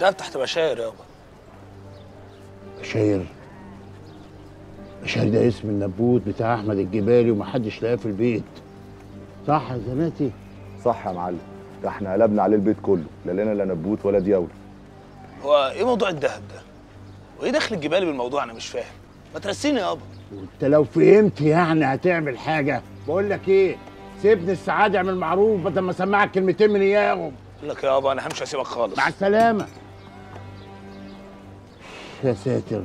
الدهب تحت بشاير يابا بشاير بشاير ده اسم النبوت بتاع احمد الجبالي ومحدش لاقاه في البيت صح يا زناتي صح يا معلم ده احنا قلبنا عليه البيت كله لا لنا لا نبوت ولا دياولة هو ايه موضوع الدهب ده وايه دخل الجبالي بالموضوع انا مش فاهم ما ترسيني يابا وانت لو فهمت يعني هتعمل حاجه بقول لك ايه سيبني السعاده اعمل معروف بدل ما اسمعك كلمتين من اياهم اقول لك يابا انا همشي اسيبك خالص مع السلامه يا ساتر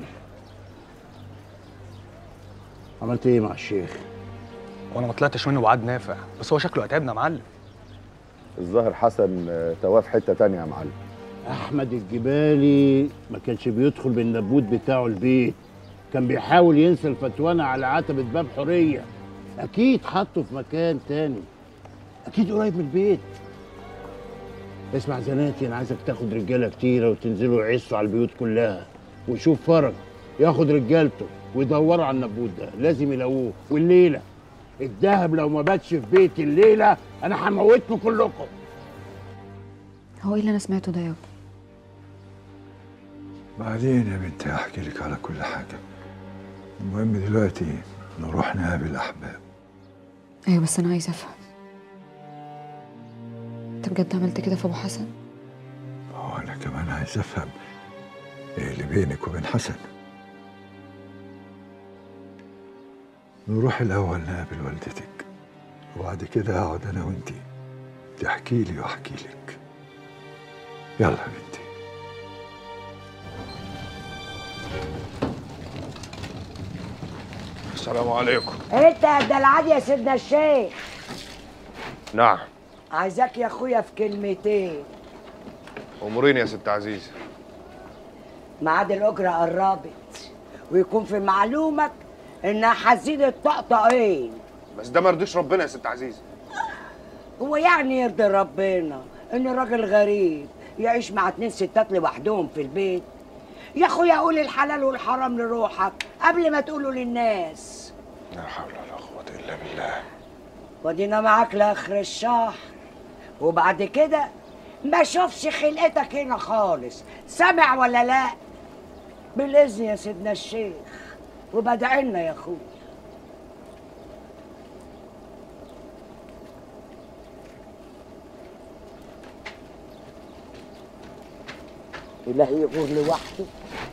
عملت ايه مع الشيخ وانا ما طلعتش منه وعد نافع بس هو شكله هتعبنا يا معلم الظاهر حسن آه، تواه في حته تانية يا معلم احمد الجبالي ما كانش بيدخل بالنبوت بتاعه البيت كان بيحاول ينسى الفتوانة على عتبة باب حرية أكيد حطه في مكان تاني أكيد قريب من البيت اسمع زناتي أنا عايزك تاخد رجالة كتيرة وتنزلوا يعصوا على البيوت كلها وشوف فرج ياخد رجالته ويدوروا على النبوت ده لازم يلاقوه والليلة الدهب لو ما باتش في بيتي الليلة أنا هموتكم كلكم هو ايه اللي انا سمعته ده يابا بعدين يا بنتي احكي لك على كل حاجه المهم دلوقتي نروح نقابل احباب ايوه بس انا عايزه افهم انت بجد عملت كده في ابو حسن اه انا كمان عايز افهم ايه اللي بينك وبين حسن نروح الاول نقابل والدتك وبعد كده اقعد انا وانتي تحكي لي واحكي لك يلا يا بنتي السلام عليكم انت يا الدلعاد يا سيدنا الشيخ نعم عايزاك يا اخويا في كلمتين اموريني يا ست عزيزه ميعاد الاجره قربت ويكون في معلومك انها هتزيد الطقطقين بس ده مرضيش ربنا يا ست عزيزه هو يعني يرضي ربنا ان راجل غريب يعيش مع اتنين ستات لوحدهم في البيت يا اخويا قول الحلال والحرام لروحك قبل ما تقوله للناس لا حول ولا قوه الا بالله ودينا معاك لاخر الشهر وبعد كده ما اشوفش خلقتك هنا خالص سامع ولا لا بالاذن يا سيدنا الشيخ وبدعي لنا يا اخويا إلهي يغور لوحده